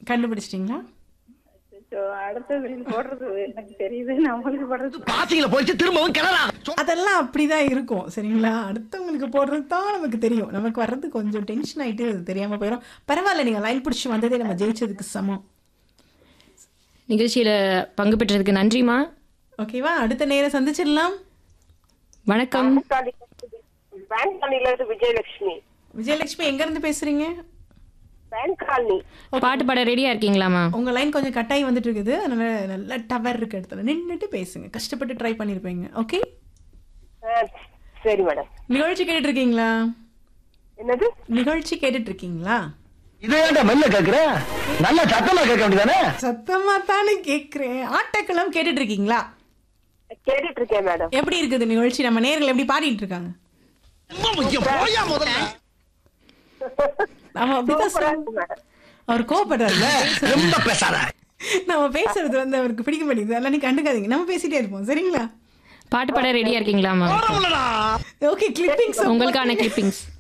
கண்டுபிடிச்சிட்டீங்களா அச்சோ, அடுத்தது போடுறது எனக்கு தெரியுது நம்மளுக்கு போடுறது பாசிங்கள போயிட்டு திரும்பவும் கிளறா அதெல்லாம் அப்படிதான் இருக்கும் சரிங்களா அடுத்தவங்களுக்கு போடுறது தான் நமக்கு தெரியும் நமக்கு வர்றது கொஞ்சம் டென்ஷன் ஆயிட்டு அது தெரியாம போயிடும் பரவாயில்ல நீங்க லைன் பிடிச்சி வந்ததே நம்ம ஜெயிச்சதுக்கு சமம் நிகழ்ச்சியில பங்கு பெற்றதுக்கு நன்றிமா ஓகேவா அடுத்த நேரம் சந்திச்சிடலாம் வணக்கம் பேங்க் காலனில இருந்து விஜயலட்சுமி விஜயலட்சுமி எங்க இருந்து பேசுறீங்க பேங்க் காலனி பாட்டு பாட ரெடியா இருக்கீங்களாமா உங்க லைன் கொஞ்சம் கட்டாயி வந்துட்டு இருக்குது அதனால நல்ல டவர் இருக்க இடத்துல நின்னுட்டு பேசுங்க கஷ்டப்பட்டு ட்ரை பண்ணிருப்பீங்க ஓகே ஆ, சரி மேடம் நிகழ்ச்சி கேட்டுட்டு இருக்கீங்களா என்னது நிகழ்ச்சி கேட்டுட்டு இருக்கீங்களா இதே ஏன்டா மெல்ல கேக்குற நல்ல சத்தமா கேட்க வேண்டியதானே சத்தமா தானே கேக்குறேன் ஆட்டக்களம் கேட்டுட்டு இருக்கீங்களா கேட்டுட்டு இருக்கேன் மேடம் எப்படி இருக்குது நிகழ்ச்சி நம்ம நேர்கள் எப்படி பாடிட்டு இருக்காங்க போயா முதல்ல நம்ம அப்படிதான் சொல்ல- மேடம் அவர் கோவப்படுறாருல ரொம்ப பேசாத நம்ம பேசுறது வந்து அவருக்கு பிடிக்க மாட்டேங்குது அதெல்லாம் நீ கண்டுக்காதீங்க நம்ம பேசிட்டே இருப்போம் சரிங்களா பாட்டு பாட ரெடியா இருக்கீங்களாமா ஓகே கிளிப்பிங்ஸ் உங்களுக்கான கிளிப்பிங்ஸ்